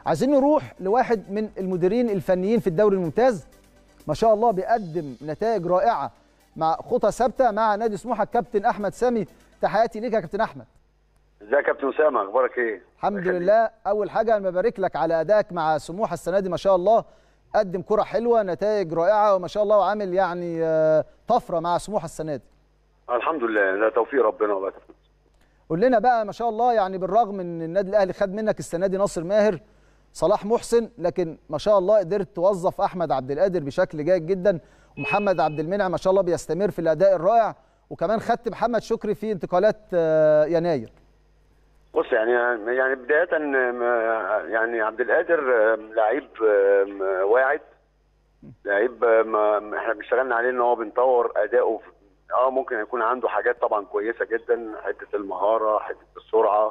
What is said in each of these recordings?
عايزين نروح لواحد من المديرين الفنيين في الدوري الممتاز ما شاء الله بيقدم نتائج رائعه مع خطى ثابته مع نادي سموحه الكابتن احمد سامي تحياتي ليك يا كابتن احمد ازيك يا كابتن اسامه اخبارك ايه الحمد لله اول حاجه انا ببارك لك على ادائك مع سموحه السنه دي ما شاء الله قدم كره حلوه نتائج رائعه وما شاء الله وعامل يعني آه، طفره مع سموحه السنه دي الحمد لله ده توفيق ربنا والله يا كابتن قول لنا بقى ما شاء الله يعني بالرغم ان النادي الاهلي خد منك السنه دي ناصر ماهر صلاح محسن لكن ما شاء الله قدرت توظف احمد عبد القادر بشكل جيد جدا ومحمد عبد المنعم ما شاء الله بيستمر في الاداء الرائع وكمان خدت محمد شكري في انتقالات آه، يناير بص يعني يعني بدايه آه، يعني عبد القادر آه، لعيب آه، واعد لعيب آه، ما احنا اشتغلنا عليه ان هو بنطور اداؤه في- اه ممكن يكون عنده حاجات طبعا كويسه جدا حته المهاره حته السرعه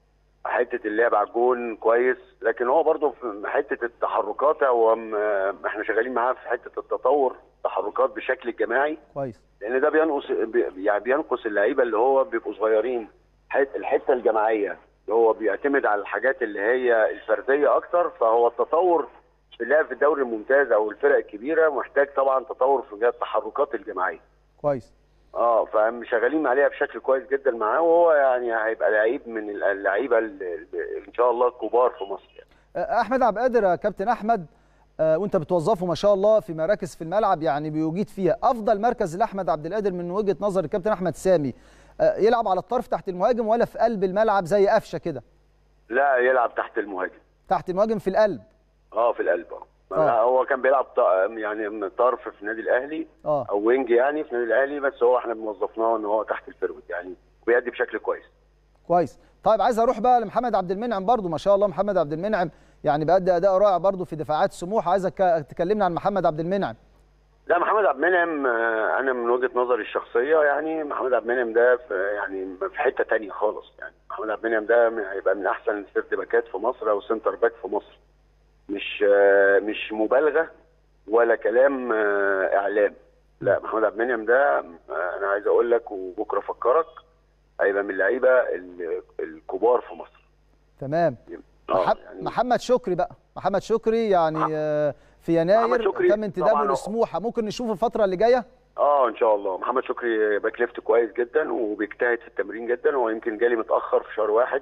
حته اللعب على الجون كويس لكن هو برضه في حته التحركات هو م- احنا شغالين معاه في حته التطور تحركات بشكل جماعي كويس لان ده بينقص بي- يعني بينقص اللعيبه اللي هو بيبقوا صغيرين حت- الحته الجماعيه اللي هو بيعتمد على الحاجات اللي هي الفرديه اكتر فهو التطور في اللعب في الدوري الممتاز او الفرق الكبيره محتاج طبعا تطور في التحركات الجماعيه كويس اه فشغالين عليها بشكل كويس جدا معاه وهو يعني هيبقى لعيب من اللعيبه ال- ال- ان شاء الله الكبار في مصر يعني. آه، احمد عبد القادر يا كابتن احمد آه، وانت بتوظفه ما شاء الله في مراكز في الملعب يعني بيجيد فيها افضل مركز لاحمد عبد القادر من وجهه نظر الكابتن احمد سامي آه، يلعب على الطرف تحت المهاجم ولا في قلب الملعب زي قفشه كده لا يلعب تحت المهاجم تحت المهاجم في القلب اه في القلب اه آه. هو كان بيلعب ط- يعني من طرف في النادي الاهلي اه او وينج يعني في النادي الاهلي بس هو احنا موظفناه ان هو تحت الفيرود يعني بيأدي بشكل كويس كويس طيب عايز اروح بقى لمحمد عبد المنعم برضو ما شاء الله محمد عبد المنعم يعني بيأدي اداء رائع برضو في دفاعات سموحه عايزك تكلمنا عن محمد عبد المنعم لا محمد عبد المنعم آه، انا من وجهه نظري الشخصيه يعني محمد عبد المنعم ده في يعني في حته تانية خالص يعني محمد عبد المنعم ده من- هيبقى من احسن السيرت باكات في مصر او سنتر باك في مصر مش آه، مش مبالغه ولا كلام آه، اعلام لا محمد عبد المنعم ده آه، انا عايز اقول لك وبكره افكرك هيبقى من اللعيبه ال- الكبار في مصر تمام آه، مح- يعني محمد شكري بقى محمد شكري يعني مح- آه، في محمد يناير شكري تم انتدابه طبعاً هو- لسموحه ممكن نشوفه الفتره اللي جايه اه ان شاء الله محمد شكري باك ليفت كويس جدا وبيجتهد في التمرين جدا هو يمكن جالي متاخر في شهر واحد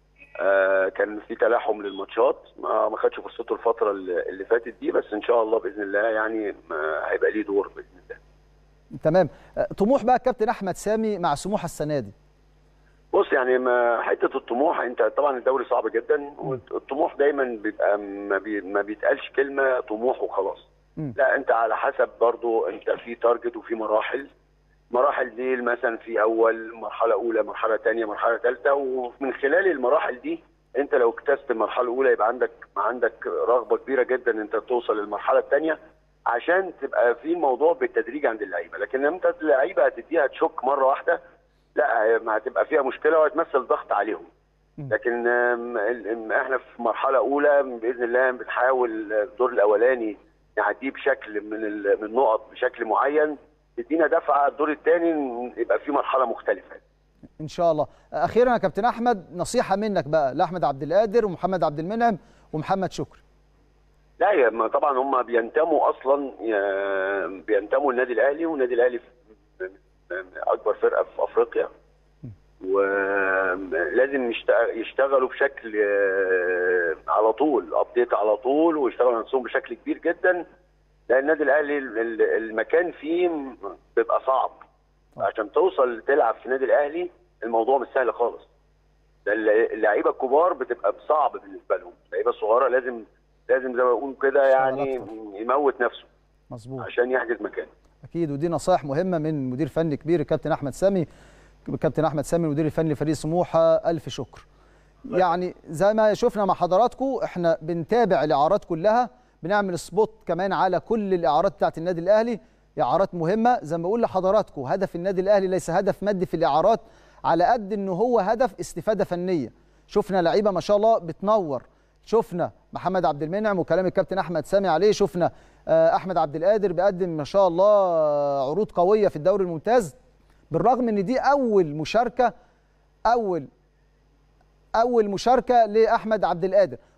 آه كان في تلاحم للماتشات ما ما خدش فرصته الفتره اللي اللي فاتت دي بس ان شاء الله باذن الله يعني ما هيبقى ليه دور باذن الله تمام آه، طموح بقى الكابتن احمد سامي مع سموحه السنه دي بص يعني ما حته الطموح انت طبعا الدوري صعب جدا والطموح دايما بيبقى ما, بي ما بيتقالش كلمه طموح وخلاص مم. لا انت على حسب برضو انت في تارجت وفي مراحل مراحل دي مثلا في اول مرحله اولى مرحله ثانيه مرحله ثالثه ومن خلال المراحل دي انت لو اكتسبت المرحله الاولى يبقى عندك عندك رغبه كبيره جدا ان انت توصل للمرحله الثانيه عشان تبقى في الموضوع بالتدريج عند اللعيبه لكن لما انت اللعيبه هتديها تشك مره واحده لا ما هتبقى فيها مشكله وهتمثل ضغط عليهم مم. لكن آم، ال- آم، احنا في مرحله اولى باذن الله بنحاول الدور الاولاني نعديه بشكل من ال- من النقط بشكل معين تدينا دفعه الدور الثاني يبقى في مرحله مختلفه ان شاء الله آه، اخيرا يا كابتن احمد نصيحه منك بقى لاحمد عبد القادر ومحمد عبد المنعم ومحمد شكري لا يا ما طبعا هم بينتموا اصلا يا- بينتموا للنادي الاهلي والنادي الاهلي في- اكبر فرقه في افريقيا ولازم يشت- يشتغلوا بشكل آه، على طول ابديت على طول ويشتغلوا على نفسهم بشكل كبير جدا لان النادي الاهلي ال- ال- المكان فيه بيبقى صعب عشان توصل تلعب في النادي الاهلي الموضوع مش سهل خالص ده الل- اللعيبه الكبار بتبقى صعب بالنسبه لهم اللعيبه الصغيره لازم لازم زي ما بيقولوا كده يعني أكتر. يموت نفسه مظبوط عشان يحجز مكان اكيد ودي نصائح مهمه من مدير فني كبير الكابتن احمد سامي الكابتن احمد سامي المدير الفني لفريق سموحه الف شكر يعني زي ما شفنا مع حضراتكم احنا بنتابع الاعارات كلها بنعمل سبوت كمان على كل الاعارات بتاعت النادي الاهلي اعارات مهمه زي ما بقول لحضراتكم هدف النادي الاهلي ليس هدف مادي في الاعارات على قد ان هو هدف استفاده فنيه شفنا لعيبه ما شاء الله بتنور شفنا محمد عبد المنعم وكلام الكابتن احمد سامي عليه شفنا آه، احمد عبد القادر بيقدم ما شاء الله آه، عروض قويه في الدوري الممتاز بالرغم ان دي اول مشاركه اول اول مشاركه لاحمد عبد القادر